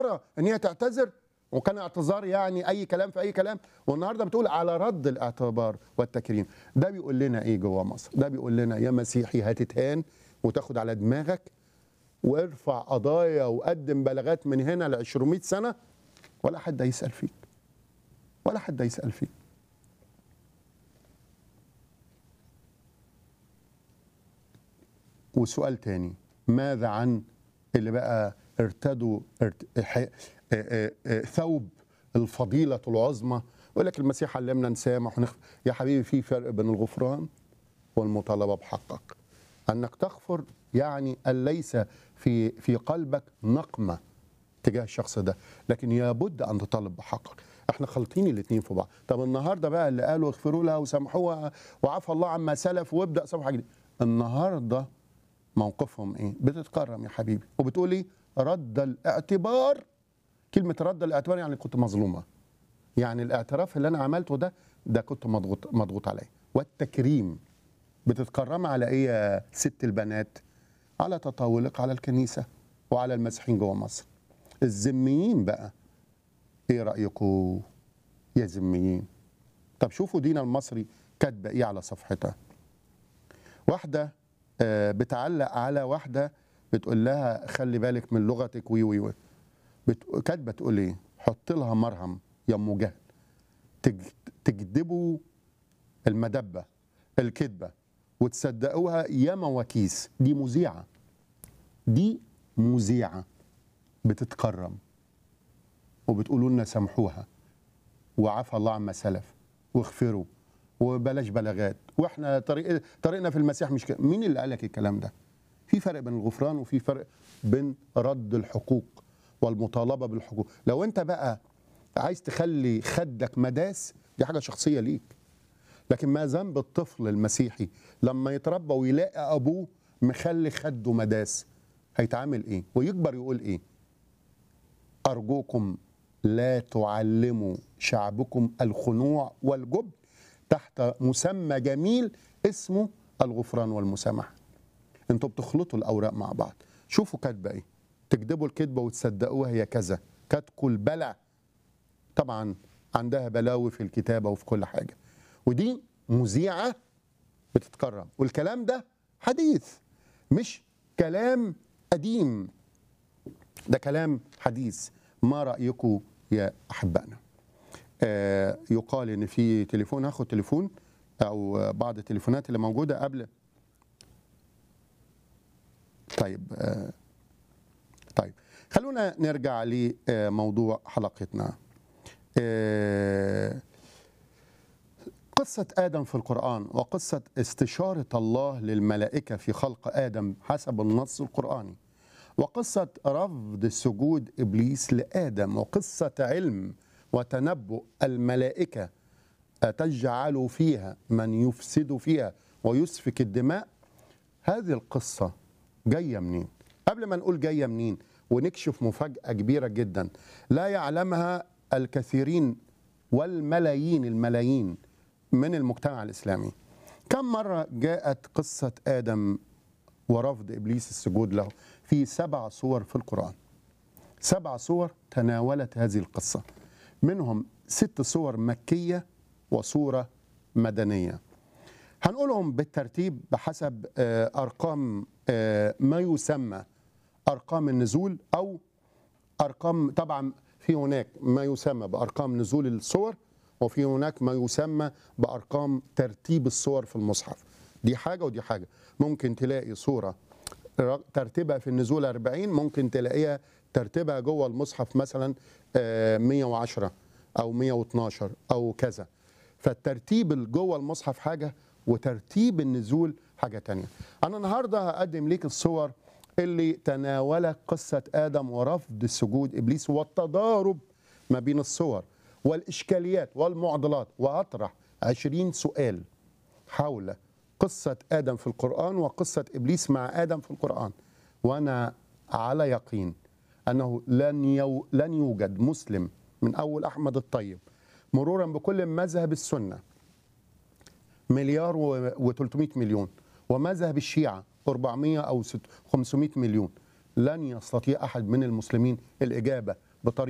ان هي تعتذر وكان اعتذار يعني اي كلام في اي كلام والنهارده بتقول على رد الاعتبار والتكريم ده بيقول لنا ايه جوه مصر ده بيقول لنا يا مسيحي هتتهان وتاخد على دماغك وارفع قضايا وقدم بلاغات من هنا ل 200 سنه ولا حد هيسال فيك ولا حد هيسال فيك وسؤال تاني ماذا عن اللي بقى ارتدوا ارت... ح... اه اه اه ثوب الفضيلة العظمى يقول لك المسيح علمنا نسامح ونخ... يا حبيبي في فرق بين الغفران والمطالبة بحقك أنك تغفر يعني أن ليس في في قلبك نقمة تجاه الشخص ده لكن لابد أن تطالب بحقك احنا خالطين الاثنين في بعض طب النهارده بقى اللي قالوا اغفروا لها وسامحوها وعفى الله عما سلف وابدا صفحه جديده النهارده موقفهم ايه بتتكرم يا حبيبي وبتقول ايه رد الاعتبار كلمه رد الاعتبار يعني كنت مظلومه يعني الاعتراف اللي انا عملته ده ده كنت مضغوط مضغوط عليه والتكريم بتتكرم على ايه يا ست البنات على تطاولك على الكنيسه وعلى المسيحيين جوه مصر الذميين بقى ايه رايكم يا ذميين طب شوفوا دينا المصري كاتبه ايه على صفحتها واحده آه، بتعلق على واحده بتقول لها خلي بالك من لغتك وي وي وي بت- كاتبه تقول ايه حط لها مرهم يا ام جهل تج- تكذبوا المدبه الكذبه وتصدقوها يا مواكيس دي مذيعه دي مذيعه بتتكرم وبتقولوا لنا سامحوها وعفى الله عما سلف واغفروا وبلاش بلاغات واحنا طريق طريقنا في المسيح مش كده مين اللي قال لك الكلام ده في فرق بين الغفران وفي فرق بين رد الحقوق والمطالبه بالحقوق لو انت بقى عايز تخلي خدك مداس دي حاجه شخصيه ليك لكن ما ذنب الطفل المسيحي لما يتربى ويلاقي ابوه مخلي خده مداس هيتعامل ايه ويكبر يقول ايه أرجوكم لا تعلموا شعبكم الخنوع والجبن تحت مسمى جميل اسمه الغفران والمسامحة انتوا بتخلطوا الأوراق مع بعض شوفوا كاتبة ايه تكذبوا الكذبة وتصدقوها هي كذا كاتكوا البلع طبعا عندها بلاوي في الكتابة وفي كل حاجة ودي مذيعة بتتكرم والكلام ده حديث مش كلام قديم ده كلام حديث ما رأيكم يا أحبائنا آه يقال إن في تليفون هاخد تليفون أو بعض التليفونات اللي موجودة قبل طيب آه طيب خلونا نرجع لموضوع حلقتنا آه قصة آدم في القرآن وقصة استشارة الله للملائكة في خلق آدم حسب النص القرآني وقصة رفض سجود إبليس لآدم وقصة علم وتنبؤ الملائكة أتجعل فيها من يفسد فيها ويسفك الدماء هذه القصة جاية منين قبل ما نقول جاية منين ونكشف مفاجأة كبيرة جدا لا يعلمها الكثيرين والملايين الملايين من المجتمع الإسلامي كم مرة جاءت قصة آدم ورفض ابليس السجود له في سبع صور في القران سبع صور تناولت هذه القصه منهم ست صور مكيه وصوره مدنيه هنقولهم بالترتيب بحسب آه، ارقام آه، ما يسمى ارقام النزول او ارقام طبعا في هناك ما يسمى بارقام نزول الصور وفي هناك ما يسمى بارقام ترتيب الصور في المصحف دي حاجه ودي حاجه ممكن تلاقي صوره ر- ترتيبها في النزول 40 ممكن تلاقيها ترتيبها جوه المصحف مثلا آه، 110 او 112 او كذا فالترتيب اللي جوه المصحف حاجه وترتيب النزول حاجه تانية انا النهارده هقدم ليك الصور اللي تناولت قصه ادم ورفض سجود ابليس والتضارب ما بين الصور والاشكاليات والمعضلات وهطرح 20 سؤال حول قصة آدم في القرآن وقصة إبليس مع آدم في القرآن وأنا على يقين أنه لن, يو لن يوجد مسلم من أول أحمد الطيب مرورا بكل مذهب السنة مليار و300 مليون ومذهب الشيعة 400 أو 500 مليون لن يستطيع أحد من المسلمين الإجابة بطريقه